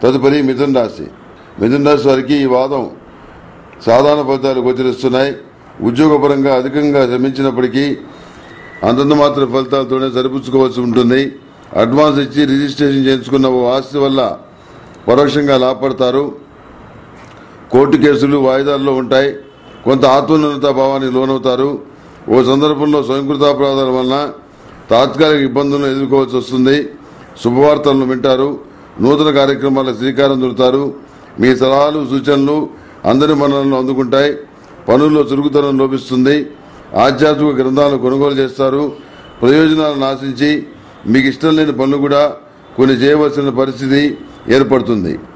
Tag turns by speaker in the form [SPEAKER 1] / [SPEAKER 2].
[SPEAKER 1] తదుపరి మిథున రాశి మిథున రాశి వారికి ఈ వాదం సాధారణ ఫలితాలు గోచరిస్తున్నాయి ఉద్యోగపరంగా అధికంగా శ్రమించినప్పటికీ అంతంత మాత్రం ఫలితాలతోనే సరిపుచ్చుకోవాల్సి ఉంటుంది అడ్వాన్స్ ఇచ్చి రిజిస్ట్రేషన్ చేయించుకున్న ఓ ఆస్తి వల్ల పరోక్షంగా లాభపడతారు కోర్టు కేసులు వాయిదాల్లో ఉంటాయి కొంత ఆత్మన్యూనతా భావానికి లోనవుతారు ఓ సందర్భంలో స్వయంకృతాపరాధాల వలన తాత్కాలిక ఇబ్బందులను ఎదుర్కోవాల్సి వస్తుంది శుభవార్తలను వింటారు నూతన కార్యక్రమాలకు శ్రీకారం చుడతారు మీ సలహాలు సూచనలు అందరి మన్ననలు అందుకుంటాయి పనుల్లో చురుకుతనం లోపిస్తుంది ఆధ్యాత్మిక గ్రంథాలను కొనుగోలు చేస్తారు ప్రయోజనాలను ఆశించి మీకు ఇష్టం లేని పనులు కూడా కొన్ని చేయవలసిన పరిస్థితి ఏర్పడుతుంది